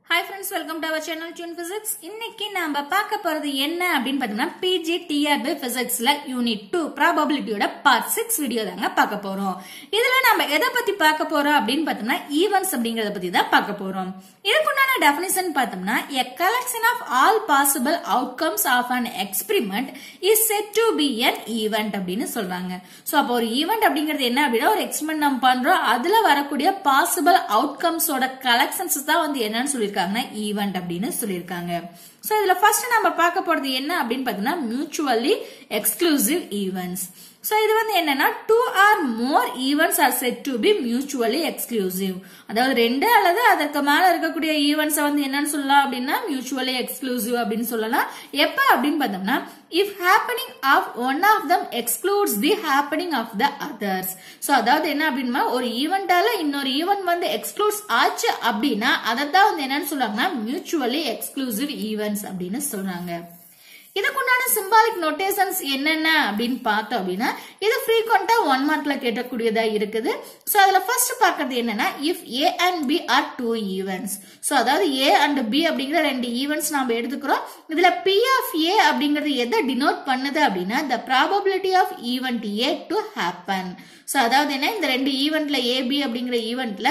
Hi friends welcome to our channel tune physics இன்னைக்கு நாம பார்க்க போறது என்ன அப்படின்னு பார்த்தோம்னா பிஜி டிஆர்பி பிசிக்ஸ்ல யூனிட் டூ ப்ராபபிலிட்டியோட பார்ட் சிக்ஸ் வீடியோ தாங்க பார்க்க போறோம் இதுல நம்ம எதை பத்தி பார்க்க போறோம் அப்படின்னு பார்த்தோம்னா ஈவெண்ட்ஸ் அப்படிங்கறத பத்தி தான் பார்க்க போறோம் இதுக்குண்டான டெஃபினிஷன் பார்த்தோம்னா a collection of all possible outcomes of an experiment is said to be an event அப்படின்னு சொல்றாங்க சோ அப்போ ஒரு ஈவெண்ட் அப்படிங்கிறது என்ன அப்படின்னா ஒரு எக்ஸ்பிரிமெண்ட் நம்ம பண்றோம் அதுல வரக்கூடிய பாசிபிள் அவுட்கம்ஸோட கலெக்ஷன்ஸ் தான் வந்து என்னன்னு சொல்லியிருக்காங்கன்னா ஈவெண்ட் அப்படின்னு சொல்லியிருக்காங்க சோ இதுல ஃபர்ஸ்ட் நம்ம பார்க்க போறது என்ன அப்படின்னு பார்த்தோம்னா மியூச்சுவலி எக்ஸ்க்ளூசிவ் ஈவெண்ட்ஸ் சோ இது வந்து என்னன்னா two or more events are said to be mutually exclusive அதாவது ரெண்டு அல்லது அதற்கு மேல இருக்கக்கூடிய ஈவெண்ட்ஸ் வந்து என்னன்னு சொல்லலாம் அப்படின்னா மியூச்சுவலி எக்ஸ்க்ளூசிவ் அப்படின்னு சொல்லலாம் எப்ப அப்படின்னு பார்த்தோம்னா if happening of one of them excludes the happening of the others so அதாவது என்ன அப்படின்னா ஒரு ஈவெண்டால இன்னொரு ஈவெண்ட் வந்து எக்ஸ்க்ளூட்ஸ் ஆச்சு அப்படின்னா அதை தான் வந்து என்னன்னு சொல்றாங்கன்னா மியூச்சுவலி எக்ஸ்க்ளூசிவ் ஈவெண்ட்ஸ் அப்படின்னு சொல்றாங்க இதுக்குண்டான சிம்பாலிக் நோட்டேஷன்ஸ் என்னென்ன அப்படின்னு பார்த்தோம் அப்படின்னா இது ஃப்ரீக்வெண்டா ஒன் மார்க்ல கேட்கக்கூடியதா இருக்குது சோ அதுல ஃபர்ஸ்ட் பார்க்கறது என்னன்னா if A and B are two events so அதாவது ஏ அண்ட் பி அப்படிங்கிற ரெண்டு ஈவெண்ட்ஸ் நாம எடுத்துக்கிறோம் இதுல பி ஆஃப் ஏ அப்படிங்கிறது எதை டினோட் பண்ணுது அப்படின்னா the probability of event A to happen so அதாவது என்ன இந்த ரெண்டு ஈவெண்ட்ல ஏ பி அப்படிங்கிற ஈவெண்ட்ல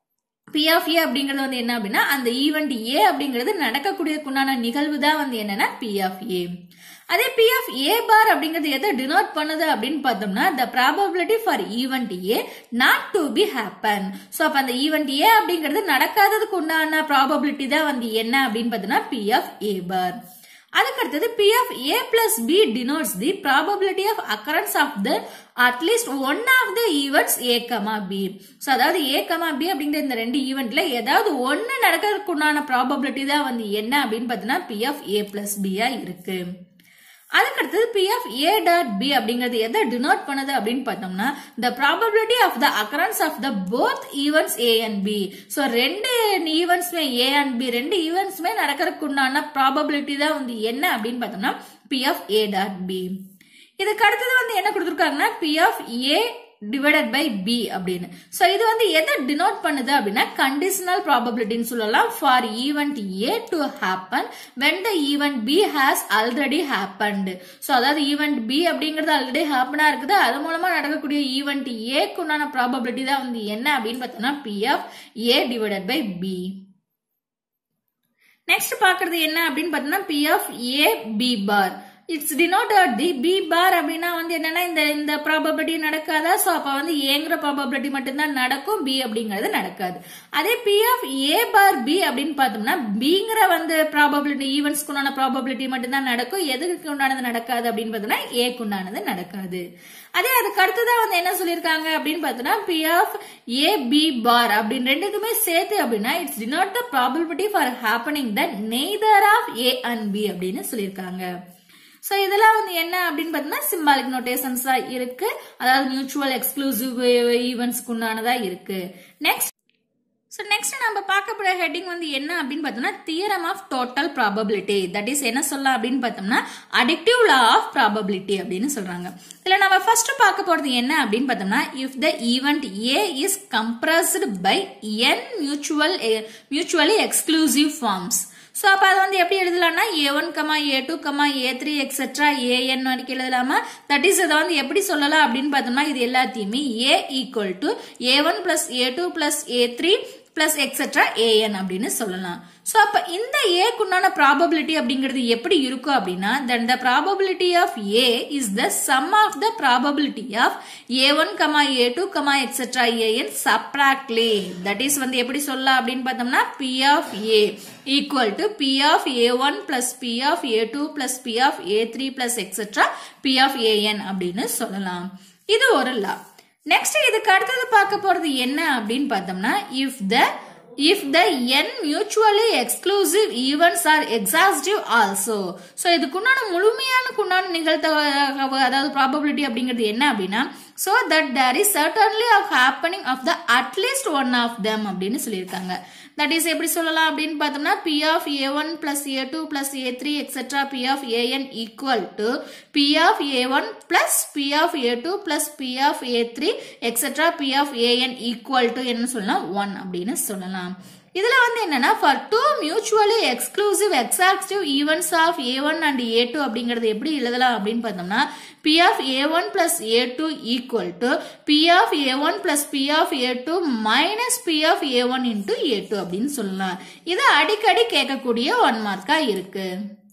பி ஆஃப் ஏ அப்படிங்கிறது வந்து என்ன அப்படின்னா அந்த ஈவெண்ட் ஏ அப்படிங்கிறது நடக்கக்கூடியதுக்குண்டான நிகழ்வு தான் வந்து என்னன்னா பி ஆஃப் ஏ அதே பி ஆஃப் ஏ பார் அப்படிங்கிறது எதை டினோட் பண்ணுது அப்படின்னு பார்த்தோம்னா the probability for event A not to be happen so அப்போ அந்த ஈவெண்ட் ஏ அப்படிங்கிறது நடக்காததுக்கு உண்டான ப்ராபபிலிட்டி தான் வந்து என்ன அப்படின்னு பார்த்தோம்னா பி ஆஃப் ஏ பார் அதுக்கு அடுத்தது P of A plus B denotes the probability of occurrence of the at least one of the events A comma B so அதாவது ஏ கமா பி அப்படிங்கிற இந்த ரெண்டு ஈவெண்ட்ல ஏதாவது ஒன்று நடக்கிறதுக்கு உண்டான ப்ராபபிலிட்டி தான் வந்து என்ன அப்படின்னு பார்த்தீங்கன்னா பி ஆஃப் ஏ பிளஸ் பியா இருக்கு அதுக்கடுத்தது P of A dot B அப்படிங்கிறது எதை டினோட் பண்ணுது அப்படின்னு பார்த்தோம்னா the probability of the occurrence of the both events A and B so ரெண்டு ஈவெண்ட்ஸ்மே ஏ அண்ட் பி ரெண்டு ஈவெண்ட்ஸ்மே நடக்கிறதுக்கு உண்டான ப்ராபபிலிட்டி தான் வந்து என்ன அப்படின்னு பார்த்தோம்னா P of A dot B இதுக்கு அடுத்தது வந்து என்ன கொடுத்துருக்காங்கன்னா P of A divided by B அப்படின்னு ஸோ இது வந்து எதை டினோட் பண்ணுது அப்படின்னா கண்டிஷனல் ப்ராபபிலிட்டின்னு சொல்லலாம் for event A to happen when the event B has already happened so அதாவது ஈவெண்ட் பி அப்படிங்கிறது ஆல்ரெடி ஹேப்பனா இருக்குது அது மூலமா நடக்கக்கூடிய ஈவெண்ட் ஏக்கு உண்டான ப்ராபபிலிட்டி தான் வந்து என்ன அப்படின்னு பார்த்தோம்னா P of A divided by B next பாக்குறது என்ன அப்படின்னு பார்த்தோம்னா P of A B bar it's denoted the B bar அப்படின்னா வந்து என்னன்னா இந்த இந்த ப்ராபபிலிட்டி நடக்காதா ஸோ அப்போ வந்து ஏங்கிற ப்ராபபிலிட்டி மட்டும்தான் நடக்கும் பி அப்படிங்கிறது நடக்காது அதே P of A bar B அப்படின்னு பார்த்தோம்னா பிங்கிற வந்து ப்ராபபிலிட்டி ஈவெண்ட்ஸ்க்கு உண்டான ப்ராபபிலிட்டி மட்டும்தான் நடக்கும் எதுக்கு உண்டானது நடக்காது அப்படின்னு பார்த்தோம்னா ஏக்கு உண்டானது நடக்காது அதே அதுக்கு அடுத்ததான் வந்து என்ன சொல்லியிருக்காங்க அப்படின்னு பார்த்தோம்னா P of A B bar அப்படின்னு ரெண்டுக்குமே சேர்த்து அப்படின்னா it's denote the probability for happening the neither of A and B அப்படின்னு சொல்லியிருக்காங்க ஸோ இதெல்லாம் வந்து என்ன அப்படின்னு பார்த்தீங்கன்னா சிம்பாலிக் நோட்டேஷன்ஸா இருக்கு அதாவது மியூச்சுவல் எக்ஸ்க்ளூசிவ் ஈவெண்ட்ஸ்க்கு உண்டானதா இருக்கு நெக்ஸ்ட் ஸோ நெக்ஸ்ட் நம்ம பார்க்க போகிற ஹெட்டிங் வந்து என்ன அப்படின்னு பார்த்தோம்னா theorem of total probability that is என்ன சொல்லலாம் அப்படின்னு பார்த்தோம்னா அடிக்டிவ் லா ஆஃப் ப்ராபபிலிட்டி அப்படின்னு சொல்றாங்க இதில் நம்ம ஃபர்ஸ்ட் பார்க்க போகிறது என்ன அப்படின்னு பார்த்தோம்னா if the event A is comprised by n mutual mutually exclusive forms so அப்போ அதை வந்து எப்படி எழுதலாம்னா A one comma A two comma A three etcetera A n வரைக்கும் எழுதலாமா தட் இஸ் இதை வந்து எப்படி சொல்லலாம் அப்படின்னு பார்த்தோம்னா இது எல்லாத்தையுமே A equal to A one plus A two plus A three plus etcetera A n அப்படின்னு சொல்லலாம் ஸோ அப்போ இந்த ஏக்குண்டான ப்ராபபிலிட்டி அப்படிங்கிறது எப்படி இருக்கும் அப்படின்னா then the probability of A is the sum of the probability of A one comma A two comma etcetera A n சப்ராக்ட்லி that is வந்து எப்படி சொல்லலாம் அப்படின்னு பார்த்தோம்னா P of A equal to P of A one plus P of A two plus P of A three plus etcetera P of A n அப்படின்னு சொல்லலாம் இது ஒரு லா நெக்ஸ்ட் இதுக்கு அடுத்தது பார்க்க போறது என்ன அப்படின்னு பார்த்தோம்னா if the if the n mutually exclusive events are exhaustive also so இதுக்குண்டான முழுமையான குண்டான நிகழ்த்த அதாவது ப்ராபபிலிட்டி அப்படிங்கிறது என்ன அப்படின்னா so that there is certainly of happening of the at least one of them அப்படின்னு சொல்லியிருக்காங்க தட் இஸ் எப்படி சொல்லலாம் அப்படின்னு பார்த்தோம்னா P of A one plus A two plus A three etcetera P of A n equal to P of A one plus P of A two plus P of A three etcetera P of A n equal to என்ன சொல்லலாம் one அப்படின்னு சொல்லலாம் இதுல வந்து என்னன்னா for two mutually exclusive exhaustive events of A one and A two அப்படிங்கறது எப்படி எழுதலாம் அப்படின்னு பார்த்தோம்னா P of A one plus A two equal to P of A one plus P of A two minus P of A one into A two அப்படின்னு சொல்லலாம் இது அடிக்கடி கேட்கக்கூடிய ஒன் மார்க்கா இருக்கு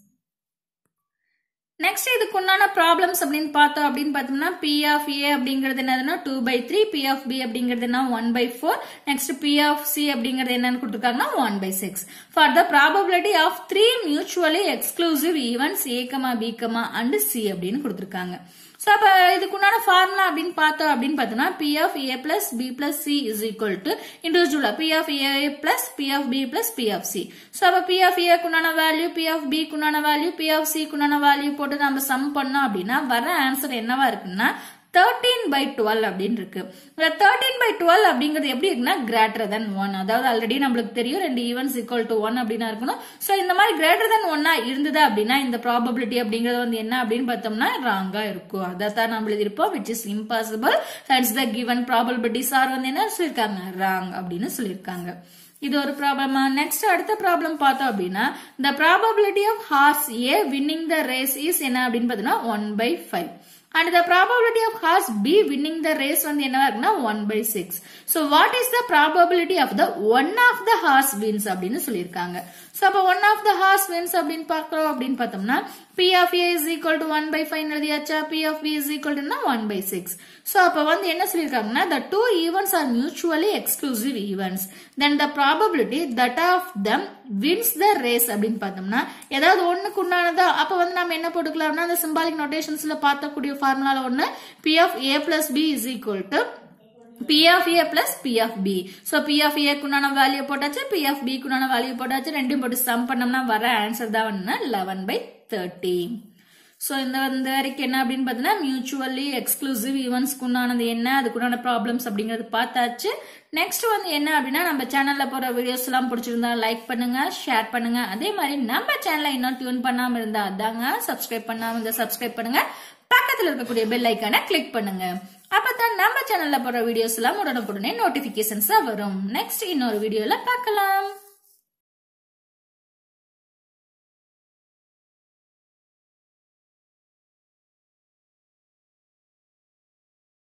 நெக்ஸ்ட் இதுக்கு உண்டான ப்ராப்ளம்ஸ் அப்படின்னு பார்த்தோம் அப்படின்னு பார்த்தோம்னா பி ஆஃப் ஏ அப்படிங்கிறது என்னதுன்னா two by three P of B அப்படிங்கிறது என்ன one by four next P of C அப்படிங்கிறது என்னன்னு கொடுத்துருக்காங்கன்னா one by six for the probability of three mutually exclusive events A comma B comma and C அப்படின்னு கொடுத்துருக்காங்க so அப்போ இதுக்குண்டான formula அப்படின்னு பார்த்தோம் அப்படின்னு பார்த்தோம்னா P of A plus B plus C is equal to இண்டிவிஜுவலா P of A plus P of B plus P of C so அப்போ P of ஏக்குண்டான வேல்யூ பி ஆஃப் பிக்குண்டான வேல்யூ பி ஆஃப் சிக்குண்டான value போட்டு நம்ம some பண்ணோம் அப்படின்னா வர ஆன்சர் என்னவா இருக்குன்னா தேர்ட்டீன் பை டுவெல் அப்படின்னு இருக்கு தேர்ட்டீன் பை டுவெல் அப்படிங்கிறது எப்படி இருக்குன்னா கிரேட்டர் தென் ஒன் அதாவது ஆல்ரெடி நம்மளுக்கு தெரியும் ரெண்டு ஈவெண்ட்ஸ் ஈக்குவல் டு ஒன் அப்படின்னா இருக்கணும் ஸோ இந்த மாதிரி கிரேட்டர் தென் ஒன்னா இருந்தது அப்படின்னா இந்த ப்ராபபிலிட்டி அப்படிங்கிறது வந்து என்ன அப்படின்னு பார்த்தோம்னா ராங்கா இருக்கும் அதை தான் நம்ம எழுதியிருப்போம் which is impossible hence the given probability sir வந்து என்ன சொல்லியிருக்காங்க ராங் அப்படின்னு சொல்லியிருக்காங்க இது ஒரு ப்ராப்ளமா நெக்ஸ்ட் அடுத்த ப்ராப்ளம் பார்த்தோம் அப்படின்னா the probability of horse A winning the race is என்ன அப்படின்னு பார்த்தீங்கன்னா one by five and the probability of horse B winning the race வந்து என்னவா இருக்குன்னா 1 by 6. So what is the probability of the one of the horse wins அப்படின்னு சொல்லியிருக்காங்க. So அப்ப one of the horse wins அப்படின்னு பார்க்கிறோம் அப்படின்னு பார்த்தோம்னா P of A is equal to 1 by 5 எழுதியாச்சா P of B is equal to 1 by 6. So அப்ப வந்து என்ன சொல்லியிருக்காங்கன்னா the two events are mutually exclusive events. Then the probability that of them wins the race அப்படின்னு பார்த்தோம்னா ஏதாவது ஒண்ணுக்கு உண்டானதா அப்ப வந்து நம்ம என்ன போட்டுக்கலாம்னா அந்த சிம்பாலிக் நோட்டேஷன்ஸ்ல பார்த்தக்கூடிய ஃபார்முலால ஒண்ணு P of A plus B is equal to P of A plus P of B. So P of A குண்டான வேல்யூ போட்டாச்சு P of B குண்டான வேல்யூ போட்டாச்சு ரெண்டையும் போட்டு சம் பண்ணோம்னா வர ஆன்சர் தான் வந்து லெவன் பை தேர்ட்டி ஸோ இந்த வந்து வரைக்கும் என்ன அப்படின்னு பார்த்தீங்கன்னா மியூச்சுவலி எக்ஸ்க்ளூசிவ் ஈவெண்ட்ஸ்க்கு உண்டானது என்ன அதுக்குண்டான ப்ராப்ளம்ஸ் அப்படிங்கிறது பார்த்தாச்சு நெக்ஸ்ட் வந்து என்ன அப்படின்னா நம்ம சேனல்ல போற வீடியோஸ் எல்லாம் பிடிச்சிருந்தா லைக் பண்ணுங்க ஷேர் பண்ணுங்க அதே மாதிரி நம்ம சேனலை இன்னும் டியூன் பண்ணாம இருந்தா அதாங்க சப்ஸ்கிரைப் பண்ணாம இருந்தா சப்ஸ்கிரைப் பண்ணுங்க பக்கத்துல இருக்கக்கூடிய பெல் ஐக்கான கிளிக் பண்ணுங்க அப்பதான் நம்ம சேனல்ல போற வீடியோஸ் எல்லாம் உடனுக்குடனே நோட்டிபிகேஷன்ஸா வரும் நெக்ஸ்ட் இன்னொரு வீடியோல பார்க்கலாம்